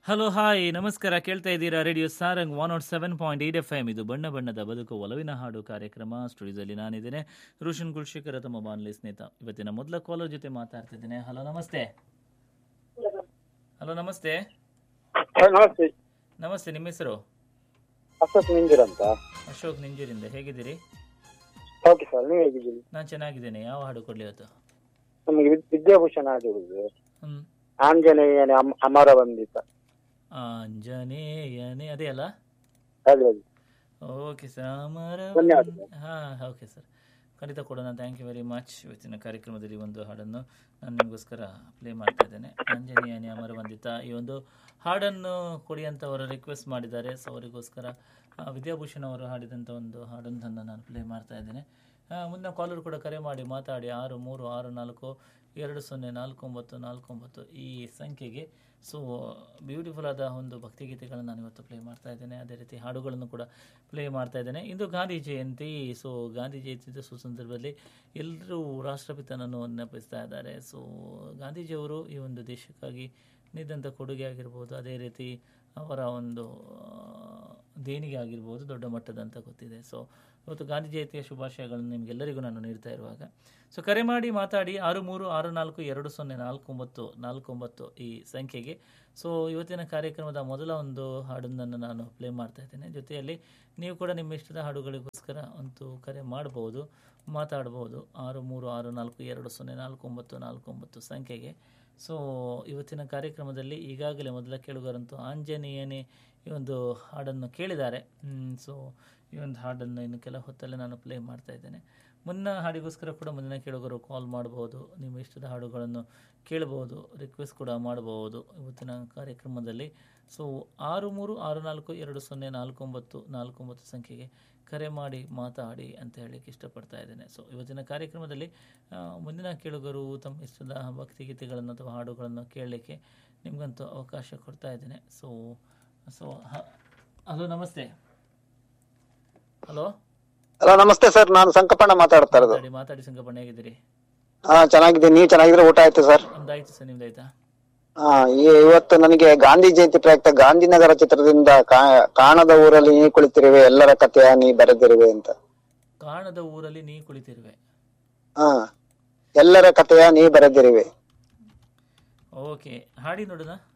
Hello hi ನಮಸ್ಕಾರ ಕೇಳ್ತಾ ಇದ್ದೀರಾ radio Sarang one nought seven point eight F M ಇದು ಬಣ್ಣ ಬಣ್ಣದ ಬದುಕು ಒಲವಿನ ಹಾಡು ಕಾರ್ಯಕ್ರಮ ಸ್ಟುಡಿಯೋದಲ್ಲಿ ನಾನಿದ್ದೇನೆ ರೋಷನ್ ಕುಲ್ಶೇಖರ ತಮ್ಮ ಬಾನ್ಲಿ ಸ್ನೇಹಿತ ಇವತ್ತಿನ ಮೊದಲ ಕಾಲರ್ ಜೊತೆ ಮಾತಾಡ್ತಿದ್ದೇನೆ ಹಲೋ ನಮಸ್ತೆ ಹಲೋ ನಮಸ್ತೆ ಸರ್ ನಮಸ್ತೆ ನಮಸ್ತೆ ನಿಮ್ಮ ಹೆಸರು ಅಶೋಕ್ ನಿಂಜೂರ್ ಅಂತ ಅಶೋಕ್ ನಿಂಜೂರಿಂದ ಹೇಗಿದ್ದೀರಿ ಓಕೆ ಸರ್ ನೀವು ಹೇಗಿದ್ದೀರಿ ನಾನು ಚೆನ್ನಾಗಿದ್ದೇನೆ ಯಾವ ಹಾಡು ಕೊಡ್ಲಿ ಇವತ್ತು ನಮಗೆ ವಿದ್- ವಿದ್ಯಾಭೂಷಣ ಆಗಿರುವುದು ಹ್ಮ್ ಆಂಜನೇಯನೇ ಅಮ್- ಅಮರ ಬಂದಿತ ಆಂಜನೇಯನೇ ಅದೇ ಅಲ್ಲ ಅದೇ ಅದೇ ಓಕೆ ಸರ್ ಅಮರ ಧನ್ಯವಾದ. ಹಾಂ ಓಕೆ ಸರ್ ಖಂಡಿತ ಕೊಡೋಣ ಥ್ಯಾಂಕ್ ಯು ವೆರಿ ಮಚ್ ಇವತ್ತಿನ ಕಾರ್ಯಕ್ರಮದಲ್ಲಿ ಒಂದು ಹಾಡನ್ನು ನಾನು ನಿಮಗೋಸ್ಕರ ಪ್ಲೇ ಮಾಡ್ತಾ ಇದ್ದೇನೆ ಆಂಜನೇಯನೇ ಅಮರ ವಂದಿತ ಈ ಒಂದು ಹಾಡನ್ನು ಕೊಡಿ ಅಂತ ಅವರು ರಿಕ್ವೆಸ್ಟ್ ಮಾಡಿದ್ದಾರೆ ಸೊ ಅವರಿಗೋಸ್ಕರ ಆ, ವಿದ್ಯಾಭೂಷಣ್ ಅವರು ಹಾಡಿದಂಥ ಒಂದು ಹಾಡೊಂದನ್ನು ನಾನು ಪ್ಲೇ ಮಾಡ್ತಾ ಇದ್ದೇನೆ ಆ, ಮುಂದಿನ ಕಾಲರ್ ಕೂಡ ಕರೆ ಮಾಡಿ ಮಾತಾಡಿ ಆರು ಮೂರು ಆರು ನಾಲ್ಕು ಎರಡು ಸೊನ್ನೆ ನಾಲ್ಕು ಒಂಬತ್ತು ನಾಲ್ಕು ಒಂಬತ್ತು ಈ ಸಂಖ್ಯೆಗೆ ಸೊ ಬ್ಯೂಟಿಫುಲ್ ಆದ ಒಂದು ಭಕ್ತಿಗೀತೆಗಳನ್ನು ನಾನು ಇವತ್ತು ಪ್ಲೇ ಮಾಡ್ತಾ ಇದ್ದೇನೆ ಅದೇ ರೀತಿ ಹಾಡುಗಳನ್ನು ಕೂಡ ಪ್ಲೇ ಮಾಡ್ತಾ ಇದ್ದೇನೆ ಇಂದು ಗಾಂಧಿ ಜಯಂತಿ ಸೊ ಗಾಂಧಿ ಜಯಂತಿ ಸುಸಂದರ್ಭದಲ್ಲಿ ಎಲ್ಲರೂ ರಾಷ್ಟ್ರಪಿತನನ್ನು ನೆನಪಿಸ್ತಾ ಇದ್ದಾರೆ ಸೊ ಗಾಂಧೀಜಿಯವರು ಈ ಒಂದು ದೇಶಕ್ಕಾಗಿ ನೀಡಿದಂಥ ಕೊಡುಗೆ ಆಗಿರ್ಬೋದು ಅದೇ ರೀತಿ ಅವರ ಒಂದು ಆ, ದೇಣಿಗೆ ಆಗಿರ್ಬೋದು ದೊಡ್ಡ ಮಟ್ಟದಂತ ಗೊತ್ತಿದೆ ಸೊ ಇವತ್ತು ಗಾಂಧಿ ಜಯಂತಿಯ ಶುಭಾಶಯಗಳನ್ನು ನಿಮಗೆಲ್ಲರಿಗೂ ನಾನು ನೀಡ್ತಾ ಇರುವಾಗ ಸೊ ಕರೆ ಮಾಡಿ ಮಾತಾಡಿ ಆರು ಮೂರು ಆರು ನಾಲ್ಕು ಎರಡು ಸೊನ್ನೆ ನಾಲ್ಕು ಒಂಬತ್ತು ನಾಲ್ಕು ಒಂಬತ್ತು ಈ ಸಂಖ್ಯೆಗೆ ಸೊ ಇವತ್ತಿನ ಕಾರ್ಯಕ್ರಮದ ಮೊದಲ ಒಂದು ಹಾಡನ್ನು ನಾನು ಪ್ಲೇ ಮಾಡ್ತಾ ಇದ್ದೇನೆ ಜೊತೆಯಲ್ಲಿ ನೀವು ಕೂಡ ನಿಮ್ಮ ಇಷ್ಟದ ಹಾಡುಗಳಿಗೋಸ್ಕರ ಒಂದು ಕರೆ ಮಾಡಬಹುದು ಮಾತಾಡ್ಬೋದು ಆರು ಮೂರು ಆರು ನಾಲ್ಕು ಎರಡು ಸೊನ್ನೆ ನಾಲ್ಕು ಒಂಬತ್ತು ನಾಲ್ಕು ಒಂಬತ್ತು ಸಂಖ್ಯೆಗೆ ಸೊ ಇವತ್ತಿನ ಕಾರ್ಯಕ್ರಮದಲ್ಲಿ ಈಗಾಗಲೇ ಮೊದಲ ಕೇಳುಗರಂತೂ ಆಂಜನೇಯನೇ ಈ ಒಂದು ಹಾಡನ್ನು ಕೇಳಿದ್ದಾರೆ ಸೊ ಈ ಒಂದು ಹಾಡನ್ನು ಇನ್ನು ಕೆಲ ಹೊತ್ತಲ್ಲೇ ನಾನು ಪ್ಲೇ ಮಾಡ್ತಾ ಇದ್ದೇನೆ ಮುನ್ನ ಹಾಡಿಗೋಸ್ಕರ ಕೂಡ ಮುಂದಿನ ಕೇಳುಗರು ಕಾಲ್ ಮಾಡಬಹುದು ನಿಮ್ಮ ಇಷ್ಟದ ಹಾಡುಗಳನ್ನು ಕೇಳಬಹುದು ರಿಕ್ವೆಸ್ಟ್ ಕೂಡ ಮಾಡಬಹುದು ಇವತ್ತಿನ ಕಾರ್ಯಕ್ರಮದಲ್ಲಿ ಸೊ ಆರು ಮೂರು ಆರು ನಾಲ್ಕು ಎರಡು ಸೊನ್ನೆ ನಾಲ್ಕು ಒಂಬತ್ತು ನಾಲ್ಕು ಒಂಬತ್ತು ಸಂಖ್ಯೆಗೆ ಕರೆ ಮಾಡಿ ಮಾತಾಡಿ ಅಂತ ಹೇಳಲಿಕ್ಕೆ ಇಷ್ಟಪಡ್ತಾ ಇದ್ದೇನೆ ಸೊ ಇವತ್ತಿನ ಕಾರ್ಯಕ್ರಮದಲ್ಲಿ ಆ, ಮುಂದಿನ ಕೇಳುಗರು ತಮ್ಮ ಇಷ್ಟದ ಭಕ್ತಿಗೀತೆಗಳನ್ನು ಅಥವಾ ಹಾಡುಗಳನ್ನು ಕೇಳಲಿಕ್ಕೆ ನಿಮಗಂತೂ ಅವಕಾಶ ಕೊಡ್ತಾ ಇದ್ದೇನೆ ಸೊ ಸೊ ಹಲೋ ನಮಸ್ತೆ ಹಲೋ ಹಲೋ ನಮಸ್ತೆ ಸರ್ ನಾನು ಸಂಕಪಣ್ಣ ಮಾತಾಡ್ತಾ ಇರೋದು ಮಾತಾಡಿ ಮಾತಾಡಿ ಸಂಗಪಣ್ಣ ಹೇಗಿದ್ದೀರಿ ಹಾ ಚೆನ್ನಾಗಿದ್ದೀನಿ ನೀವು ಚೆನ್ನಾಗಿದ್ರೆ ಊಟ ಆಯ್ತು ಸರ್ ನಮ್ದು ಆಯ್ತು ಸರ್ ನಿಮ್ದು ಆಯ್ತಾ ಹಾ ಈ- ಇವತ್ತು ನನಗೆ ಗಾಂಧಿ ಜಯಂತಿ ಪ್ರಯುಕ್ತ ಗಾಂಧಿನಗರ ಚಿತ್ರದಿಂದ ಕಾ- ಕಾಣದ ಊರಲ್ಲಿ ನೀ ಕುಳಿತಿರುವೆ ಎಲ್ಲರ ಕಥೆಯ ನೀ ಬರೆದಿರುವೆ ಅಂತ ಕಾಣದ ಊರಲ್ಲಿ ನೀ ಕುಳಿತಿರುವೆ ಹಾ ಎಲ್ಲರ ಕಥೆಯ ನೀ ಬರೆದಿರುವೆ ಓಕೆ ಹಾಡಿ ನೋಡೋಣ